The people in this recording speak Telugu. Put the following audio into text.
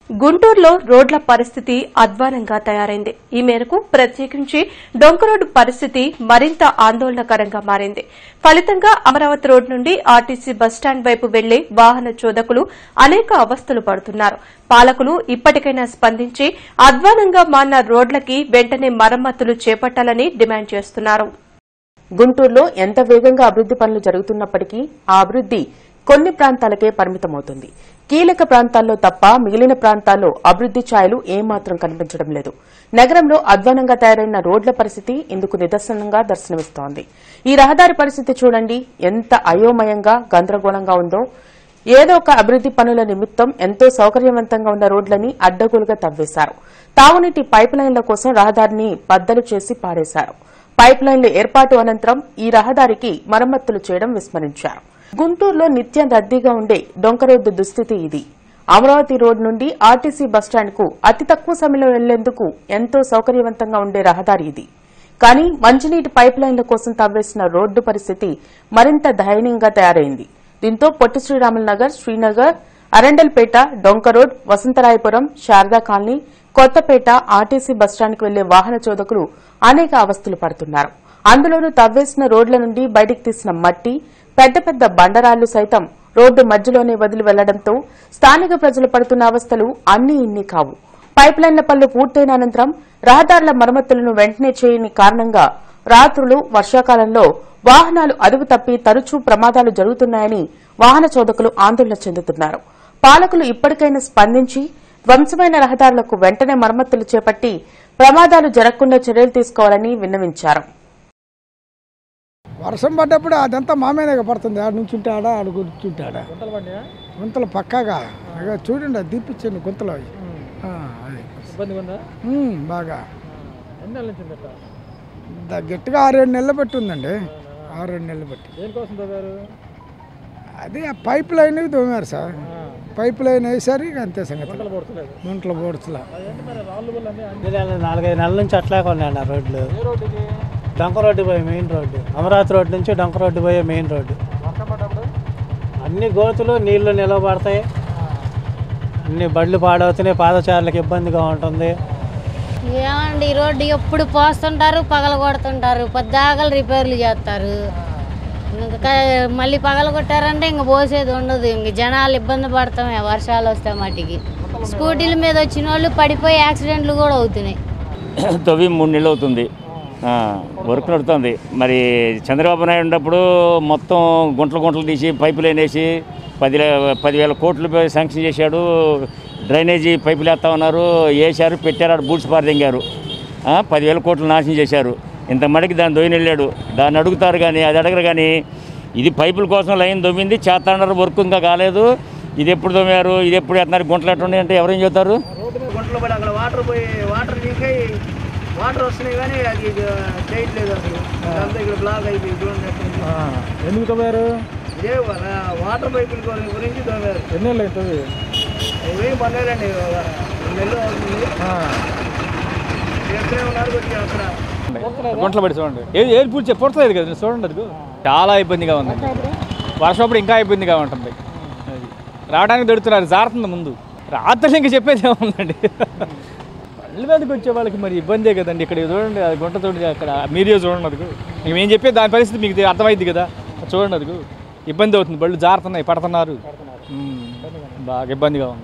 గుంటూరులో రోడ్ల పరిస్థితి అధ్వానంగా తయారైంది ఈ మేరకు ప్రత్యేకించి డొంక రోడ్డు పరిస్థితి మరింత ఆందోళనకరంగా మారింది ఫలితంగా అమరావతి రోడ్ నుండి ఆర్టీసీ బస్టాండ్ వైపు వెళ్లే వాహన చోదకులు అనేక అవస్థలు పడుతున్నారు పాలకులు ఇప్పటికైనా స్పందించి అధ్వానంగా మారిన రోడ్లకి వెంటనే మరమ్మతులు చేపట్టాలని డిమాండ్ చేస్తున్నారు గుంటూరులో ఎంత వేగంగా అభివృద్ది పనులు జరుగుతున్నప్పటికీ ఆ అభివృద్ది కొన్ని ప్రాంతాలకే పరిమితమవుతుంది కీలక ప్రాంతాల్లో తప్ప మిగిలిన ప్రాంతాల్లో అభివృద్ది ఛాయలు ఏమాత్రం కనిపించడం లేదు నగరంలో అధ్వానంగా తయారైన రోడ్ల పరిస్థితి ఇందుకు నిదర్శనంగా దర్శనమిస్తోంది ఈ రహదారి పరిస్థితి చూడండి ఎంత అయోమయంగా గందరగోళంగా ఉందో ఏదో ఒక అభివృద్ది పనుల నిమిత్తం ఎంతో సౌకర్యవంతంగా ఉన్న రోడ్లని అడ్డగోలుగా తవ్వేశారు తాగునీటి పైప్ లైన్ల కోసం రహదారిని బద్దలు చేసి పారేశారు పైప్ లైన్ల ఏర్పాటు అనంతరం ఈ రహదారికి మరమ్మతులు చేయడం విస్మరించారు గుంటూరులో నిత్యం రద్దీగా ఉండే డొంకరోడ్డు దుస్థితి ఇది అమరావతి రోడ్ నుండి ఆర్టీసీ బస్టాండ్ కు అతి తక్కువ సమయంలో వెళ్లేందుకు ఎంతో సౌకర్యవంతంగా ఉండే రహదారి ఇది కానీ మంచినీటి పైప్ లైన్ల కోసం తవ్వేసిన రోడ్డు పరిస్థితి మరింత దయనీయంగా తయారైంది దీంతో పొట్టి Sriramulu Nagar Srinagar Arundelpet Donka road Vasantharayapuram Sharada colony Kothapeta RTC బస్టాండ్కు వెళ్లే వాహన చోదకులు అనేక అవస్థలు పడుతున్నారు అందులోనూ తవ్వేసిన రోడ్ల నుండి బయటికి తీసిన మట్టి పెద్ద పెద్ద బండరాళ్లు సైతం రోడ్డు మధ్యలోనే వదిలి వెళ్లడంతో స్థానిక ప్రజలు పడుతున్న అవస్థలు అన్ని ఇన్ని కావు పైప్ లైన్ల పనులు పూర్తయిన అనంతరం రహదారుల మరమ్మతులను వెంటనే చేయని కారణంగా రాత్రులు వర్షాకాలంలో వాహనాలు అదుపు తప్పి తరచూ ప్రమాదాలు జరుగుతున్నాయని వాహన చోదకులు ఆందోళన చెందుతున్నారు పాలకులు ఇప్పటికైనా స్పందించి ధ్వంసమైన రహదారులకు వెంటనే మరమ్మతులు చేపట్టి ప్రమాదాలు జరగకుండా చర్యలు తీసుకోవాలని విన్నవించారు వర్షం పడ్డప్పుడు అదంతా మా మీదగా పడుతుంది ఆడ నుంచి ఉంటాడా ఆడ కూర్చుంటాడా గుంతలు పక్కాగా ఇక చూడండి అది తీపిచ్చండి గుంతలు అవి ఆ, అది ఇబ్బందిగా ఉందా ఉమ్, బాగా ఎన్ని నెలల నుంచి ఉంది అట్లా ద- గట్టిగా ఆరేడు నెలలు పెట్టి ఉందండి ఆరేడు నెలలు పెట్టి దేనికోసం తవ్వారు అది ఆ పైప్ లైన్ తోమారు సార్ పైప్ లైన్ వేసారు ఇక అంతే సంగతి గుంటలు పడుతులేదు గుంటలు పోడుతులా అదేంటి మరి రాళ్ళు వల్ల అన్నీ అన్ని అన్ని నెలలు నాలుగైదు నెలల నుంచి అట్లాగే ఉన్నాయండి ఆ రోడ్లు ఏ రోడ్డు ఇది డొంక రోడ్డు పోయే మెయిన్ రోడ్డు అమరావతి రోడ్డు నుంచి డొంక రోడ్డు పోయే మెయిన్ రోడ్డు వర్షం పడ్డప్పుడు అన్ని గోతులు నీళ్లు నిలబడతాయి అన్ని బళ్ళు పాడవుతున్నాయి పాదచారులకు ఇబ్బందిగా ఉంటుంది ఏమండి ఈ రోడ్డు ఎప్పుడు పోస్తుంటారు పగల కొడుతుంటారు పద్దాకలు రిపేర్లు చేస్తారు ఇంకా మళ్ళీ పగల కొట్టారంటే ఇంక పోసేది ఉండదు ఇంక జనాలు ఇబ్బంది పడతామే వర్షాలు వస్తే మట్టికి స్కూటీల మీద వచ్చిన వాళ్ళు పడిపోయి యాక్సిడెంట్లు కూడా అవుతున్నాయి తవ్వి మూడు నెలలు అవుతుంది ఆ, వర్క్ నడుతుంది మరి చంద్రబాబు నాయుడు ఉన్నప్పుడు మొత్తం గుంటలు గుంటలు తీసి పైపు లైన్ వేసి పది పదివేల కోట్లు పే- శాంక్షన్ చేశాడు డ్రైనేజీ పైపులు వేస్తా ఉన్నారు వేశారు పెట్టారు ఆడ బూడ్స్ పారదింగారు ఆ, పదివేల కోట్లు నాశనం చేశారు ఇంత మడికి దాన్ని దొయ్యని వెళ్ళాడు దాన్ని అడుగుతారు కానీ అది అడగరు కానీ ఇది పైపుల కోసం లైన్ దొమ్మింది చేస్తాన్నారు వర్క్ ఇంకా కాలేదు ఇది ఎప్పుడు దొమ్మారు ఇది ఎప్పుడు వేస్తున్నారు గుంటలు ఎట్లున్నాయి అంటే ఎవరేం చెబుతారు గుంటలు పడి అక్కడ వాటర్ పోయి వాటర్ లీక్ అయ్యి వాటర్ వస్తున్నాయి కానీ అది చేయట్లేదు అసలు అంతా ఇక్కడ బ్లాక్ అయిపోయి చూడండి ఆ, ఎందుకు తవ్వారు ఇదే వాటర్ పైపుల గురించి తవ్వారు ఎన్ని నెలలు అవుతుంది ఇవేం పర్లేదండి నెలలు అవుతుంది ఆ, ఎక్కడే ఉన్నారు కొద్దిగా అక్కడ గుంటలు పడి చూడండి ఏది ఏది పూర్తి పుడతలేదు కదా చూడండి అది చాలా ఇబ్బందిగా ఉంది వర్షం ఇంకా ఇబ్బందిగా ఉంటుంది అది రావడానికి దొరుకుతున్నారు జారుతుంది ముందు రాత్రి ఇంకా చెప్పేది ఏముందండి పళ్ళ మీదకి వచ్చే వాళ్ళకి మరి ఇబ్బందే కదండి ఇక్కడ చూడండి అది గుంట చూడండి అక్కడ మీరే చూడండి అదిగో ఇంక మేము చెప్పే దాని పరిస్థితి మీకు అర్థమైంది కదా చూడండి అదిగో ఇబ్బంది అవుతుంది బళ్ళు జారుతున్నాయి పడుతున్నారు ఉమ్, బాగా ఇబ్బందిగా ఉంది